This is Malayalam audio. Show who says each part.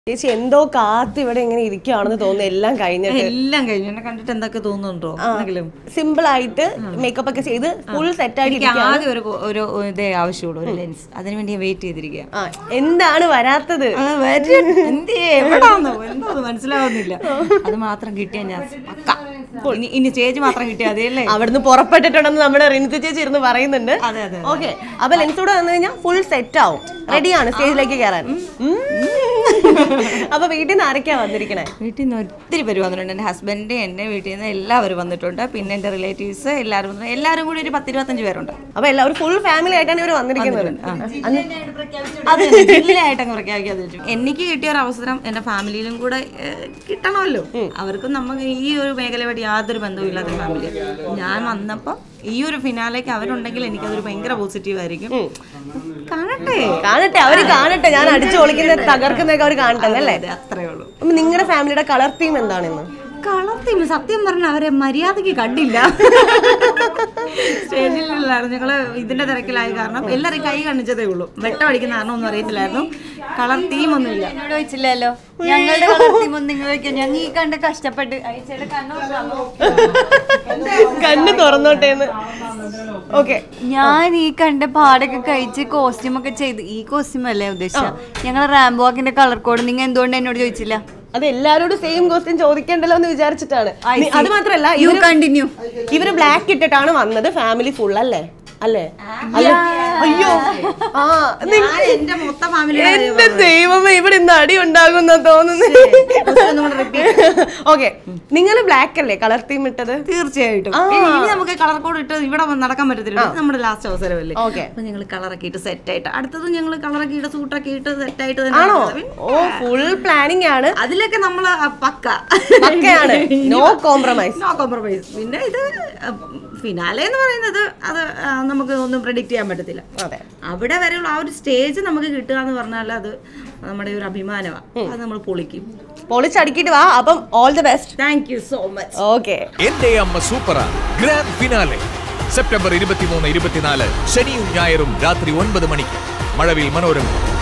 Speaker 1: ചേച്ചി എന്തോ കാത്ത് ഇവിടെ ഇങ്ങനെ ഇരിക്കുകയാണെന്ന് തോന്നുന്നു എല്ലാം കഴിഞ്ഞിട്ട്
Speaker 2: എല്ലാം കഴിഞ്ഞു എന്നെ കണ്ടിട്ട് എന്തൊക്കെ തോന്നുന്നുണ്ടോ എന്തെങ്കിലും
Speaker 1: സിമ്പിൾ ആയിട്ട് മേക്കപ്പ് ഒക്കെ ചെയ്ത് ഫുൾ സെറ്റ് ആയിട്ട്
Speaker 2: എനിക്ക്
Speaker 1: ഇരിക്കുകയാണ്.
Speaker 2: ആകെ ഒരു ഒരു ഇതേ ആവശ്യമുള്ളൂ ഒരു ലെൻസ് അതിനു വേണ്ടി ഞാൻ വെയിറ്റ് ചെയ്തിരിക്കുക
Speaker 1: ആ എന്താണ് വരാത്തത്
Speaker 2: എന്തേ എവിടാന്നോ എന്തോ അത് മനസ്സിലാവുന്നില്ല അത് മാത്രം കിട്ടിയാ ഞാൻ പക്ക ഇനി ഇനി സ്റ്റേജ് മാത്രം കിട്ടിയാ അതെയല്ലേ
Speaker 1: അവിടുന്ന് പുറപ്പെട്ടിട്ടുണ്ടെന്ന് നമ്മുടെ റിനിത ചേച്ചി ഇരുന്ന് പറയുന്നുണ്ട്
Speaker 2: അതെ അതെ
Speaker 1: ഓക്കെ അപ്പൊ ലെൻസ് കൂടെ വന്നു കഴിഞ്ഞാൽ ഫുൾ സെറ്റ് ആവും റെഡിയാണ് സ്റ്റേജിലേക്ക് കയറാൻ ഉം. അപ്പൊ വീട്ടിൽ നിന്ന് ആരൊക്കെയാ വന്നിരിക്കണേ
Speaker 2: വീട്ടിൽ നിന്ന് ഒത്തിരി പേര് വന്നിട്ടുണ്ട് എൻ്റെ ഹസ്ബൻഡ് എൻ്റെ വീട്ടിൽ നിന്ന് എല്ലാവരും വന്നിട്ടുണ്ട് പിന്നെ എൻ്റെ റിലേറ്റീവ്സ് എല്ലാവരും വന്നിട്ടുണ്ട്. എല്ലാവരും കൂടി ഒരു പത്തിരുപത്തഞ്ച് പേരുണ്ട്
Speaker 1: അപ്പൊ എല്ലാവരും ഫുൾ ഫാമിലി ആയിട്ടാണ് ഇവർ വന്നിരിക്കുന്നത്
Speaker 2: അത് ജില്ലയായിട്ട് അങ്ങ് പ്രഖ്യാപിക്കാതെ വെച്ചു എനിക്ക് കിട്ടിയ ഒരു അവസരം എൻ്റെ ഫാമിലിയിലും കൂടെ ഏഹ്, കിട്ടണമല്ലോ അവർക്കും നമുക്ക് ഈ ഒരു മേഖലയുമായിട്ട് യാതൊരു ബന്ധവും ഇല്ലാത്ത ഫാമിലി ഞാൻ വന്നപ്പോൾ ഈ ഒരു ഫിനാലേക്ക് അവരുണ്ടെങ്കിൽ എനിക്കതൊരു ഭയങ്കര പോസിറ്റീവ് ആയിരിക്കും കാണട്ടെ
Speaker 1: കാണട്ടെ അവര് കാണട്ടെ ഞാൻ അടിച്ചു പൊളിക്കുന്ന തകർക്കുന്നതൊക്കെ അവർ കാണട്ടെ അല്ലേ
Speaker 2: അതെ അത്രേ ഉള്ളൂ
Speaker 1: അപ്പൊ നിങ്ങളുടെ ഫാമിലിയുടെ കളർ തീം എന്താണെന്ന്
Speaker 2: കളർ തീം സത്യം പറഞ്ഞ അവരെ മര്യാദക്ക് കണ്ടില്ല സ്റ്റേജിലായിരുന്നു ഞങ്ങള് ഇതിന്റെ തിരക്കിലായ കാരണം എല്ലാവരും കൈ കാണിച്ചതേ ഉള്ളൂ വെട്ടം അടിക്കുന്ന കാരണം ഒന്നും അറിയത്തില്ലായിരുന്നു കളർ തീം ഒന്നുമില്ല
Speaker 3: എന്നോട് ചോദിച്ചില്ലല്ലോ ഞങ്ങളുടെ വളർത്തിമൊന്നും നിങ്ങൾ ചോദിക്കാം ഞങ്ങൾ ഈ കണ്ട് കഷ്ടപ്പെട്ട് അയച്ചയുടെ കണ്ണു
Speaker 1: കണ്ണ് തുറന്നോട്ടെ എന്ന് ഓക്കെ
Speaker 3: ഞാൻ ഈ കണ്ട പാടൊക്കെ കഴിച്ച് കോസ്റ്റ്യൂം ഒക്കെ ചെയ്ത് ഈ കോസ്റ്റ്യൂം അല്ലേ ഉദ്ദേശിച്ച ഞങ്ങൾ റാംബോ വാക്കിന്റെ കളർ കോഡ് നിങ്ങൾ എന്തുകൊണ്ട് എന്നോട് ചോദിച്ചില്ല
Speaker 1: അത് എല്ലാരോടും സെയിം ക്വസ്റ്റ്യൻ ചോദിക്കണ്ടല്ലോ എന്ന് വിചാരിച്ചിട്ടാണ് നി- അത് മാത്രല്ല
Speaker 3: യു
Speaker 1: ഇവര്
Speaker 3: കണ്ടിന്യൂ
Speaker 1: ഇവര് ബ്ലാക്ക് ഇട്ടിട്ടാണ് വന്നത് ഫാമിലി ഫുൾ അല്ലേ അല്ലേ അല്ല അയ്യോ ആ നി-
Speaker 2: ഞാൻ എന്റെ മൊത്തം ഫാമിലി
Speaker 1: എന്റെ ദൈവമേ ഇവിടെ ഇന്ന് അടി ഉണ്ടാകുന്ന തോന്നുന്നു ഓക്കെ നിങ്ങൾ ബ്ലാക്ക് അല്ലേ കളർ തീം ഇട്ടത്
Speaker 2: തീർച്ചയായിട്ടും ഇനി ഇനി നമുക്ക് കളർ കോഡ് ഇട്ട് ഇവിടെ വന്ന് നടക്കാൻ പറ്റത്തില്ല ഇത് നമ്മുടെ ലാസ്റ്റ് അവസരമല്ലേ
Speaker 1: ഓക്കെ
Speaker 2: അപ്പൊ ഞങ്ങൾ കളറൊക്കെ ഇട്ട് സെറ്റ് ആയിട്ട് അടുത്തത് ഞങ്ങൾ കളറൊക്കെ ഇട്ട് സൂട്ടൊക്കെ ഇട്ട് സെറ്റ് ആയിട്ട് തന്നെ
Speaker 1: ആണോ
Speaker 2: വന്നത്. പിന്നെ
Speaker 1: ഓ ഫുൾ പ്ലാനിങ് ആണ്
Speaker 2: അതിലൊക്കെ നമ്മൾ പക്ക
Speaker 1: പക്കയാണ് നോ കോംപ്രമൈസ്
Speaker 2: നോ കോംപ്രമൈസ് പിന്നെ ഇത് ഫിനാലെ എന്ന് പറയുന്നത് അത് ആ, നമുക്ക് ഒന്നും പ്രെഡിക്റ്റ് ചെയ്യാൻ പറ്റത്തില്ല
Speaker 1: അതെ
Speaker 2: അവിടെ വരെയുള്ള ആ ഒരു സ്റ്റേജ് നമുക്ക് കിട്ടുക എന്ന് പറഞ്ഞാൽ അത് നമ്മുടെ ഒരു അഭിമാനമാണ് അത് നമ്മൾ പൊളിക്കും
Speaker 1: പൊളിച്ചടുക്കിട്ട് വാ അപ്പം all the best
Speaker 2: thank you so much
Speaker 1: okay
Speaker 4: എന്റെ അമ്മ സൂപ്പറാണ് ഗ്രാൻഡ് ഫിനാലെ സെപ്റ്റംബർ ഇരുപത്തിമൂന്ന് ഇരുപത്തിനാല് ശനിയും ഞായറും രാത്രി ഒൻപത് മണിക്ക് മഴവിൽ മനോരമ